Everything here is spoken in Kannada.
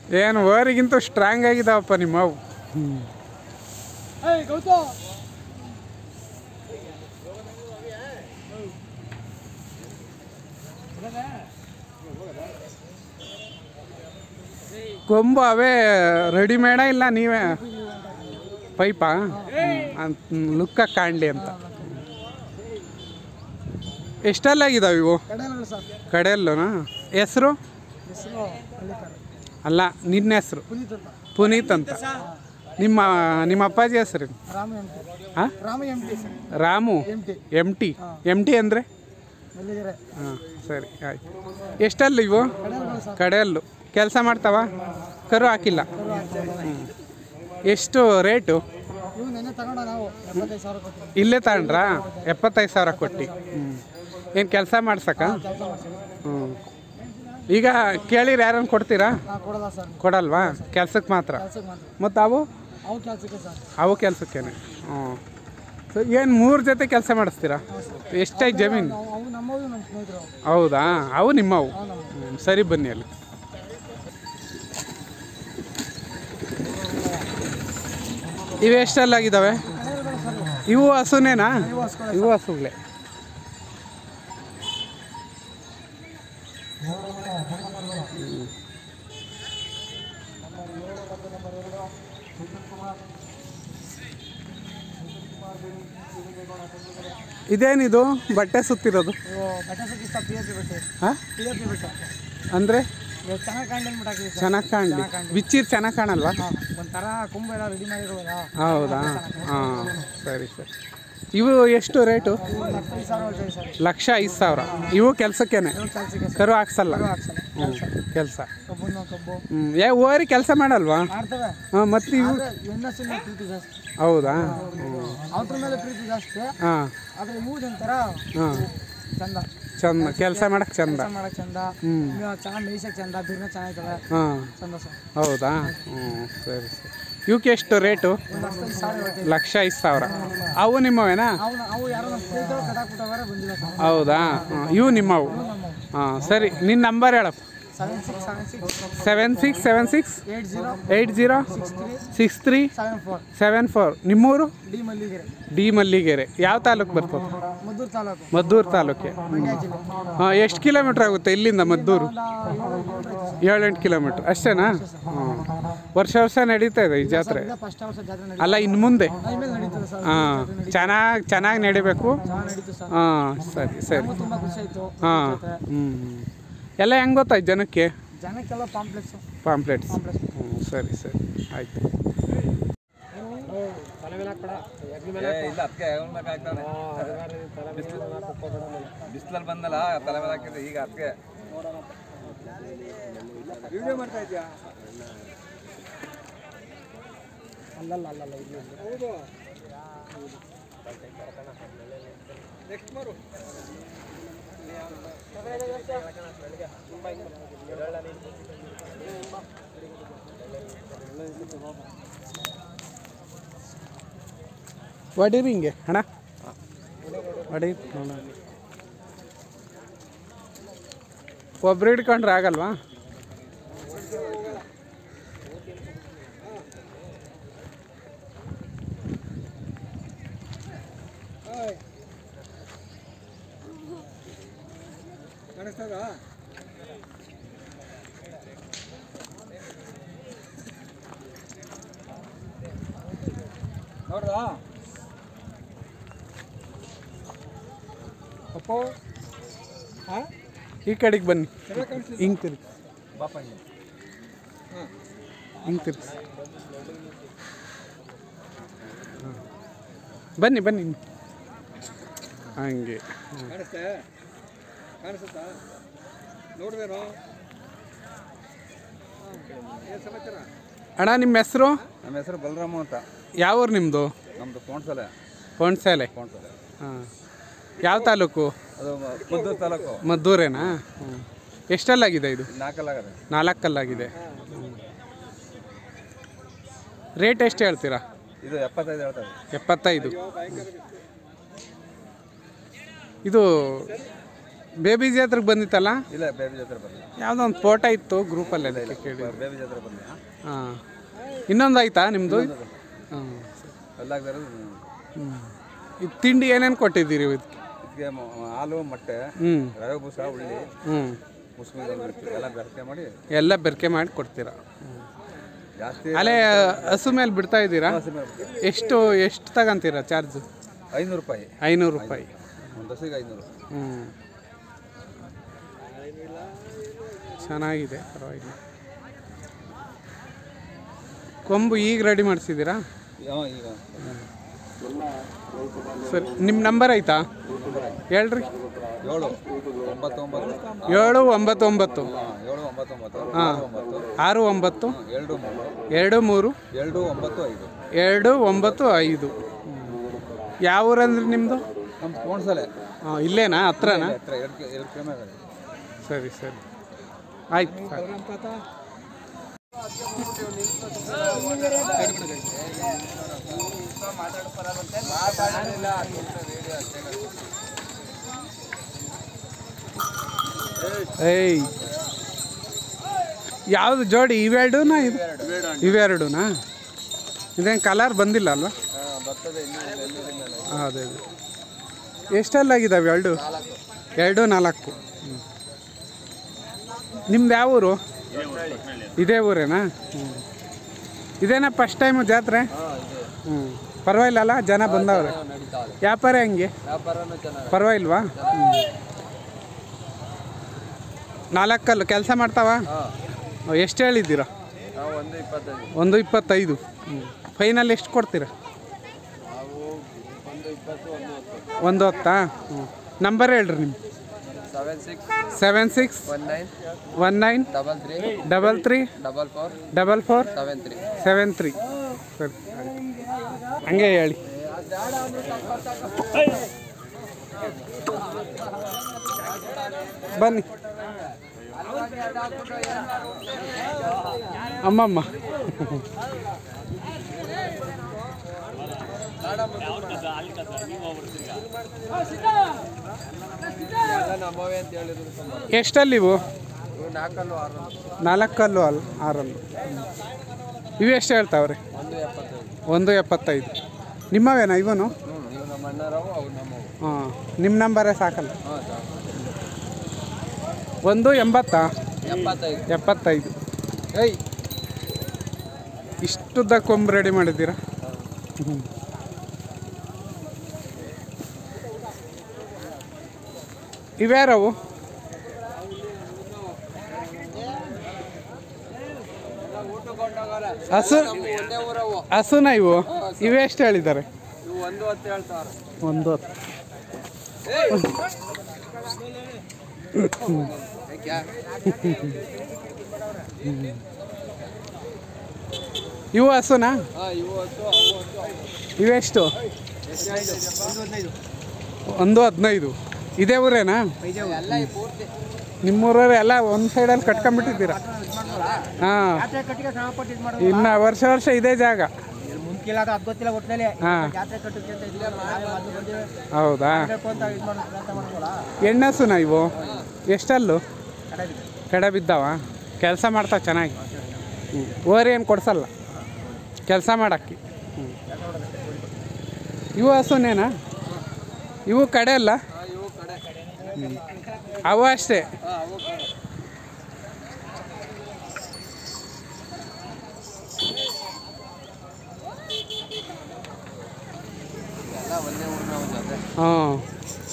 ಏನು ಓರಿಗಿಂತ ಸ್ಟ್ರಾಂಗ್ ಆಗಿದಾವಪ್ಪ ನಿಮ್ಮವು ಏಯ್ ಗೌತಮ್ ಕೊಂಬು ಅವೇ ರೆಡಿಮೇಡ ಇಲ್ಲ ನೀವೇ ಪೈಪಾ ಅಂತ ಲುಕ್ಕ ಕಾಣಲಿ ಅಂತ ಎಷ್ಟೆಲ್ಲ ಆಗಿದಾವೆ ಇವು ಕಡೆಯಲ್ಲ ಸರ್ ಕಡೆಯಲ್ಲೂನಾ ಹೆಸರು ಹೆಸರು ಹಳ್ಳಿಕಾರು ಅಲ್ಲ ನಿನ್ನ ಹೆಸರು ಪುನೀತ್ ಅಂತ ಪುನೀತ್ ಅಂತ ನಿಮ್ಮ ನಿಮ್ಮ ಅಪ್ಪಾಜಿ ಹೆಸರು ರಾಮ ಎಂ ಟಿ ಹಾಂ Rama M T sir Ramu M T M T M T ಅಂದರೆ ಮಲ್ಲಿಗೆರೆ ಹಾಂ ಸರಿ ಆಯ್ತು ಎಷ್ಟಲ್ಲ ಇವು ಕಡೆಯಲ್ಲ ಸರ್ ಕಡೆಯಲ್ಲು ಕೆಲಸ ಮಾಡ್ತಾವ ಕರು ಹಾಕಿಲ್ಲ ಕರು ಹಾಕ್ತಾರೆ. ಹ್ಮ್. ಎಷ್ಟು ರೇಟು ಇವು ನೆನ್ನೆ ತಗೊಂಡ ನಾವು ಎಪ್ಪತ್ತೈದು ಸಾವಿರ ಕೊಟ್ಟು ಇಲ್ಲೇ ತಗೊಂಡ್ರಾ ಎಪ್ಪತ್ತೈದು ಸಾವಿರ ಕೊಟ್ಟು ಹ್ಞೂ ಏನು ಕೆಲಸ ಮಾಡ್ಸಕ್ಕ ಕೆಲಸ ಮಾಡ್ತೀವಿ ಹ್ಞೂ ಈಗ ಕೇಳಿರಿ ಯಾರನ್ನು ಕೊಡ್ತೀರಾ ನಾವು ಕೊಡಲ್ಲ ಸರ್ ಕೊಡಲ್ವಾ ಕೆಲ್ಸಕ್ಕೆ ಮಾತ್ರ ಕೆಲ್ಸಕ್ಕೆ ಮಾತ್ರ ಮತ್ತು ಅವು ಅವು ಕೆಲಸಕ್ಕೆ ಸರ್ ಅವು ಕೆಲಸಕ್ಕೇನೆ ಹ್ಞೂ ಸೊ ಏನು ಮೂರು ಜೊತೆ ಕೆಲಸ ಮಾಡಿಸ್ತೀರಾ ಎಷ್ಟಾಯ್ತು ಜಮೀನು ನಾವು ಅವು ನಮ್ಮವು ನಮ್ಮ ಸ್ನೇಹಿತರು ಹೌದಾ ಅವು ನಿಮ್ಮವು ಅವು ನಮ್ಮ ಹ್ಮ್, ಸರಿ ಬನ್ನಿ ಅಲ್ಲಿ ಇವು ಎಷ್ಟೆಲ್ಲಾಗಿದ್ದಾವೆ ಕಡೆಯಲ್ಲ ಸರ್ ಇವು ಹಸುನೇನಾ ಇವು ಹಸ್ಗಳು ಇವು ಹಸುಗಳೇ ಇದೇನಿದು ಬಟ್ಟೆ ಸುತ್ತಿರೋದು ಇವು ಬಟ್ಟೆ ಸುತ್ತಿಸ್ತ ಪಿ ಎಫ್ ಪಿ ಬಟ್ಟೆ ಹಾಂ ಪಿ ಎಫ್ ಪಿ ಬಟ್ಟೆ ಅಂದರೆ ಇವಾಗ ಚೆನ್ನಾಗಿ ಕಾಂಡಲ್ ಬಿಟ್ಟಾಕಿದೆ ಸರ್ ಚೆನ್ನಾಗಿ ಕಾಣಲಿ ಬಿಚ್ಚಿರ್ ಚೆನ್ನಾಗಿ ಕಾಣಲ್ವಾ ಹಾಂ ಒಂಥರ ಕುಂಬ ಎಲ್ಲ ರೆಡಿ ಮಾಡಿರೋಲ್ಲ ಹೌದಾ ಹಾಂ ಸರಿ ಸರಿ ಇವು ಎಷ್ಟು ರೇಟು ಇವು ಲಕ್ಷ ಸಾವಿರ ಹೇಳ್ತೀವಿ ಸರ್ ಲಕ್ಷ ಐದು ಸಾವಿರ ಇವು ಕೆಲಸಕ್ಕೇನೆ ಇವು ಕೆಲಸಕ್ಕೆ ಸರ್ ಕರು ಹಾಕ್ಸಲ್ಲ ಹಾಕ್ಸಲ್ಲ ಹ್ಞೂ ಕೆಲಸ ಕಬ್ಬನ್ನು ಕಬ್ಬು ಹ್ಞೂ ಯಾ ಓರಿ ಕೆಲಸ ಮಾಡಲ್ವಾ ಮಾಡ್ತವೆ ಹಾಂ ಮತ್ತು ಇವು ಆದರೆ ಹೆಣ್ಣಸಿನ ಮೇಲೆ ಪ್ರೀತಿ ಜಾಸ್ತಿ ಹೌದಾ ಹ್ಞೂ ಅವ್ರ ಮೇಲೆ ಪ್ರೀತಿ ಜಾಸ್ತಿ ಹಾಂ ಆದರೆ ಇವು ಒಂಥರ ಹಾಂ ಚಂದ ಚಂದ ಕೆಲಸ ಮಾಡಕ್ಕೆ ಚಂದ ಕೆಲಸ ಮಾಡಕ್ಕೆ ಚಂದ ಹ್ಞೂ ಚೆನ್ನಾಗಿ ಮೇಯ್ಸಕ್ಕೆ ಚಂದ ಬಿರ್ನ ಚೆನ್ನಾಗಿರ್ತವೆ ಹಾಂ ಚಂದ ಸರ್ ಹೌದಾ ಹ್ಞೂ ಸರಿ ಸರಿ ಇವಕ್ಕೆ ಎಷ್ಟು ರೇಟು ಒಂದು ಲಕ್ಷದ ಸಾವಿರ ಹೇಳ್ತೀವಿ ಲಕ್ಷ ಐದು ಸಾವಿರ ಅವು ನಿಮ್ಮವೇನಾ ಅವು ಅವು ಯಾರೋ ನಮ್ಮ ಸ್ನೇಹಿತರು ಕಟಾಕ್ಬಿಟ್ಟವ್ರೆ ಬಂದಿಲ್ಲ ಸರ್ ಹೌದಾ ಹಾಂ ಇವು ನಿಮ್ಮವು ನಮ್ಮ ಹಾಂ ಸರಿ ನಿನ್ನ ನಂಬರ್ ಹೇಳಪ್ಪ seven six seven six seven six seven six eight zero eight zero six three six three seven four seven four ನಿಮ್ಮೂರು ಡಿ ಮಲ್ಲಿಗೆರೆ ಡಿ ಮಲ್ಲಿಗೆರೆ ಯಾವ ತಾಲೂಕು ಬರ್ತದೆ ಮದ್ದೂರು ತಾಲೂಕು ಮದ್ದೂರು ತಾಲೂಕೆ ಮಂಡ್ಯ ಜಿಲ್ಲೆ ಹಾಂ ಎಷ್ಟು ಕಿಲೋಮೀಟ್ರ್ ಆಗುತ್ತೆ ಇಲ್ಲಿಂದ ಮದ್ದೂರು ಒಂದು ಏಳು ಕಿಲೋಮೀಟರ್ ಏಳೆಂಟು ಕಿಲೋಮೀಟ್ರ್ ಅಷ್ಟೇನಾ ಹಾಂ ವರ್ಷ ವರ್ಷ ನಡೀತಾ ಇದೆ ಈ ಜಾತ್ರೆ ಇದೆ ಫಸ್ಟ್ ವರ್ಷ ಜಾತ್ರೆ ನಡೀತದೆ ಅಲ್ಲ ಇನ್ನು ಮುಂದೆ ಆಮೇಲೆ ನಡೀತದೆ ಸರ್ ಹಾಂ ಚೆನ್ನಾಗಿ ಚೆನ್ನಾಗಿ ನಡಿಬೇಕು ಚೆನ್ನಾಗಿ ನಡೀತು ಸರ್ ಹಾಂ ಸರಿ ಸರಿ ನಮಗೂ ತುಂಬ ಖುಷಿ ಆಯಿತು ಹಾಂ ಹ್ಞೂ ಎಲ್ಲ ಹೆಂಗೆ ಗೊತ್ತಾಯ್ತು ಜನಕ್ಕೆ ಜನಕ್ಕೆಲ್ಲ ಪಾಂಪ್ಲೆಕ್ಸು ಪಾಂಪ್ಲೆಟ್ಸ್ ಪಾಂಪ್ಲೆಕ್ಸ್ ಹ್ಞೂ ಸರಿ ಸರಿ ಆಯಿತು ತಲೆ ಮೇಲೆ ಹಾಕ್ಬೇಡ ಇಲ್ಲ ಅದಕ್ಕೆ ಹೇಳ್ಬೇಕಾಗ್ತಾನೆ ಬಿಸಿಲಲ್ಲಿ ಬಂದಲ್ಲ ತಲೆ ಮೇಲೆ ಹಾಕಿದ್ರೆ ಈಗ ಅದಕ್ಕೆ ವಿಡಿಯೋ ಮಾಡ್ತಾ ಇದ್ಯಾ ಅಲ್ಲಲ್ಲ ಅಲ್ಲಲ್ಲ ಇಲ್ಲಿ ಹೌದು ನೆಕ್ಸ್ಟ್ ಮಾರು ಹೊಡೀರಿ ಹಿಂಗೆ ಅಣ್ಣ ಹೊಡಿ ನೋಡೋಣ ಒಬ್ರು ಹಿಡ್ಕೊಂಡ್ರೆ ಆಗಲ್ವಾ ಕಾಣಿಸ್ತದ ನೋಡ್ರಾ ಅಪ್ಪೋ ಹಾಂ ಈ ಕಡೆಗೆ ಬನ್ನಿ ಹಿಂಗೆ ತಿರ್ಗಿ ಬಾಪ ಹಿಂಗೆ. ಹಿಂಗೆ ತಿರ್ಗಿಸಿ ಹಾಂ. ಬನ್ನಿ ಬನ್ನಿ ಹಂಗೆ ಹ್ಮ್. ಕಾಣಿಸ್ತೆ ಕಾಣಿಸುತ್ತಾ ನೋಡ್ದೇನೋ ಏನು ಸಮಾಚಾರ ಅಣ್ಣ ನಿಮ್ಮ ಹೆಸರು ನಮ್ಮ ಹೆಸರು ಬಲರಾಮು ಅಂತ ಯಾವ ಊರು ನಿಮ್ಮದು ನಮ್ಮದು ಕೋಣ್ಸಲೆ ಕೋಣ್ಸೇಲೆ ಕೋಣ್ಸಲೆ ಹಾಂ ಯಾವ ತಾಲೂಕು ಅದು ಪುತ್ತೂರು ತಾಲೂಕು ಮದ್ದೂರೇನಾ ಹ್ಞೂ ಎಷ್ಟಲ್ಲಾಗಿದೆ ಇದು ನಾಲ್ಕಲ್ಲಾಗದೆ ನಾಲ್ಕಲ್ಲಾಗಿದೆ ರೇಟ್ ಎಷ್ಟು ಹೇಳ್ತೀರಾ ಇದು ಎಪ್ಪತ್ತೈದು ಹೇಳ್ತಾರೆ ಎಪ್ಪತ್ತೈದು ಇದು ಬೇಬಿ ಜಾತ್ರೆಗೆ ಬಂದಿತ್ತಲ್ಲ ಇಲ್ಲ ಬೇಬಿ ಜಾತ್ರೆ ಬಂದೆ ಯಾವುದೋ ಒಂದು ಫೋಟೋ ಇತ್ತು ಗ್ರೂಪಲ್ಲಿ ಅದಕ್ಕೆ ಕೇಳಿ ಬೇಬಿ ಜಾತ್ರೆ ಬಂದೆ ಹಾಂ ಇನ್ನೊಂದು ಆಯ್ತಾ ನಿಮ್ಮದು ಹಾಂ ಎಲ್ಲ ಆಗ್ದಾರೆ ಹ್ಞೂ ಇದು ತಿಂಡಿ ಏನೇನು ಕೊಟ್ಟಿದ್ದೀರಿ ಇದಕ್ಕೆ ಇದಕ್ಕೆ ಮ- ಹಾಲು ಮೊಟ್ಟೆ ಹ್ಞೂ ರವೆ ಬೂಸ ಉಳ್ಳಿ ಹ್ಞೂ ಮುಸ್ಮಿಲ್ ಎಲ್ಲ ಬೆರಕೆ ಮಾಡಿ ಎಲ್ಲ ಬೆರಕೆ ಮಾಡಿ ಕೊಡ್ತೀರಾ ಜಾಸ್ತಿ ಅಲ್ಲೇ ಹಸು ಮೇಲೆ ಬಿಡ್ತಾ ಇದ್ದೀರಾ ಹಸಿ ಮೇಲೆ ಎಷ್ಟು ಎಷ್ಟು ತಗೊಂತೀರಾ ಚಾರ್ಜು ಐನೂರು ರೂಪಾಯಿ ಐನೂರು ರೂಪಾಯಿ ಒಂದು ಹಸಿಗೆ ಐನೂರು ಹ್ಞೂ ಚೆನ್ನಾಗಿದೆ ಪರವಾಗಿಲ್ಲ ಕೊಂಬು ಈಗ ರೆಡಿ ಮಾಡಿಸಿದ್ದೀರಾ ಯಾವ ಈಗ ಸರಿ ನಿಮ್ಮ ನಂಬರ್ ಆಯ್ತಾ ಹೇಳ್ರಿ ಏಳು ಒಂಬತ್ತು ಒಂಬತ್ತು ಏಳು ಒಂಬತ್ತು ಒಂಬತ್ತು ಹಾಂ ಏಳು ಒಂಬತ್ತು ಒಂಬತ್ತು ಹಾಂ ಒಂಬತ್ತು ಆರು ಒಂಬತ್ತು ಎರಡು ಮೂರು ಎರಡು ಮೂರು ಎರಡು ಒಂಬತ್ತು ಐದು ಎರಡು ಒಂಬತ್ತು ಐದು ಯಾವ ಊರಂದ್ರಿ ನಿಮ್ಮದು ನಮ್ಮ ಕೋಣ್ಸಲೆ ಹಾಂ ಇಲ್ಲೇನಾ ಹತ್ರನಾ ಹತ್ರ ಎರಡು ಕೆ- ಎರಡು ಕಿಲೋಮೀಟರ್ ಸರಿ ಸರಿ ಆಯ್ತು ಸರಿ. ಏಯ್ ಯಾವುದು ಜೋಡಿ ಇವೆರಡುನಾ ಇದು ಇವೆರಡುನಾ ಇದೇನು ಕಲರ್ ಬಂದಿಲ್ಲ ಅಲ್ವಾ ಹಾಂ ಅದೇ ಅದೇ ಎಷ್ಟೆಲ್ಲಾಗಿದ್ದಾವೆ ಎರಡು ಎರಡು ನಾಲ್ಕು ಹ್ಞೂ ನಿಮ್ದು ಯಾವ ಊರು ಇದೇ ಊರೇನಾ ಹ್ಞೂ ಇದೇನಾ ಫಸ್ಟ್ ಟೈಮು ಜಾತ್ರೆ ಹ್ಞೂ ಪರವಾಗಿಲ್ಲಲ್ಲ ಜನ ಬಂದವ್ರೆ ವ್ಯಾಪಾರ ಹೆಂಗೆ ಪರವಾಗಿಲ್ವಾ ಹ್ಞೂ ನಾಲ್ಕಲ್ಲು ಕೆಲಸ ಮಾಡ್ತಾವ ಎಷ್ಟು ಹೇಳಿದ್ದೀರಾ ಒಂದು ಇಪ್ಪತ್ತೈದು ಒಂದು ಇಪ್ಪತ್ತೈದು ಹ್ಞೂ ಫೈನಲ್ ಎಷ್ಟು ಕೊಡ್ತೀರಾ ಒಂದು ಇಪ್ಪತ್ತು ಒಂದು ಒಂದು ಹೊತ್ತಾ ಹ್ಞೂ ನಂಬರ್ ಹೇಳ್ರಿ ನಿಮ್ಮ seven six seven six one nine one nine double three double three double four double four seven three seven three ಸರಿ ಹಂಗೆ ಹೇಳಿ ಬನ್ನಿ ಅಮ್ಮಮ್ಮ ನಮ್ಮವೇ ಅಂತ ಹೇಳಿದ್ರು ಎಷ್ಟಲ್ಲಿ ಇವು ಇವು ನಾಲ್ಕಲ್ಲು ಆರು ನಾಲ್ಕಲ್ಲು ಅಲ್ಲ ಆರಲ್ಲು ಇವು ಎಷ್ಟು ಹೇಳ್ತಾವ್ರೆ ಒಂದು ಎಪ್ಪತ್ತೈದು ಒಂದು ಎಪ್ಪತ್ತೈದು ನಿಮ್ಮವೇನಾ ಇವನು ಹ್ಞೂ ಇವು ನಮ್ಮ ಅಣ್ಣರವು ಅವು ನಮ್ಮವು ಹಾಂ ನಿಮ್ಮ ನಂಬರೇ ಸಾಕಲ್ಲ ಹಾಂ ಸರ್ ಒಂದು ಎಂಬತ್ತಾ ಎಪ್ಪತ್ತೈದು ಎಪ್ಪತ್ತೈದು ಏಯ್ ಇಷ್ಟುದ್ದ ಕೊಂಬು ರೆಡಿ ಮಾಡಿದ್ದೀರಾ ಹ್ಮ್. ಇವ್ಯಾರವು ಹಸು ಒಂದೇ ಊರವು ಹಸುನ ಇವು ಇವೆಷ್ಟು ಹೇಳಿದ್ದಾರೆ ಇವು ಒಂದು ಹೊತ್ತು ಹೇಳ್ತಾರೆ ಒಂದು ಹೊತ್ತು ಇವು ಹಸುನಾ ಹಾಂ ಇವು ಹೊತ್ತು ಅವು ಹೊತ್ತು ಇವೆಷ್ಟು ಒಂದು ಹದಿನೈದು ಇದೇ ಊರೇನಾ ಎಲ್ಲ ಈ ಪೂರ್ತಿ ನಿಮ್ಮೂರವ್ರು ಎಲ್ಲ ಒಂದು ಸೈಡಲ್ಲಿ ಕಟ್ಕೊಂಡ್ಬಿಟ್ಟಿದ್ದೀರಾ ಹಾಂ ಜಾತ್ರೆ ಕಟ್ಟಿಗೆ ಶ್ರಮಪಟ್ಟು ಇದು ಮಾಡೋದು ಇನ್ನು ವರ್ಷ ವರ್ಷ ಇದೇ ಜಾಗ ಮುಂಚಿಲ್ಲ ಅದು ಅದು ಗೊತ್ತಿಲ್ಲ ಒಟ್ಟಿನಲ್ಲಿ ಹಾಂ ಜಾತ್ರೆ ಕಟ್ಟಕ್ಕೆ ಅಂತ ಇದ್ರೆ ನಾವೇ ಮೊದ್ಲು ಬಂದಿವಿ ಹೌದಾ ಬೇಕು ಅಂತ ಇದು ಮಾಡೋದು ಪ್ರಯತ್ನ ಮಾಡೋದಲ್ಲ ಎಣ್ಣಸುನ ಇವು ಎಷ್ಟಲ್ಲು ಕಡೆ ಬಿದ್ದು. ಕಡೆ ಬಿದ್ದಾವ ಕೆಲಸ ಮಾಡ್ತಾವ ಚೆನ್ನಾಗಿ ಹ್ಞೂ ಓರಿ ಏನು ಕೊಡ್ಸಲ್ಲ ಕೆಲಸ ಮಾಡಕ್ಕೆ ಹ್ಞೂ ಇವು ಹಸುನೇನಾ ಇವು ಕಡೆ ಅಲ್ಲ ಹಾಂ ಇವು ಕಡೆ ಅವು ಅಷ್ಟೇ ಹಾಂ ಅವು ಕಡೆ ಎಲ್ಲ ಒಂದೇ ಊರಿನ ಒಂದು ಜೊತೆ ಹಾಂ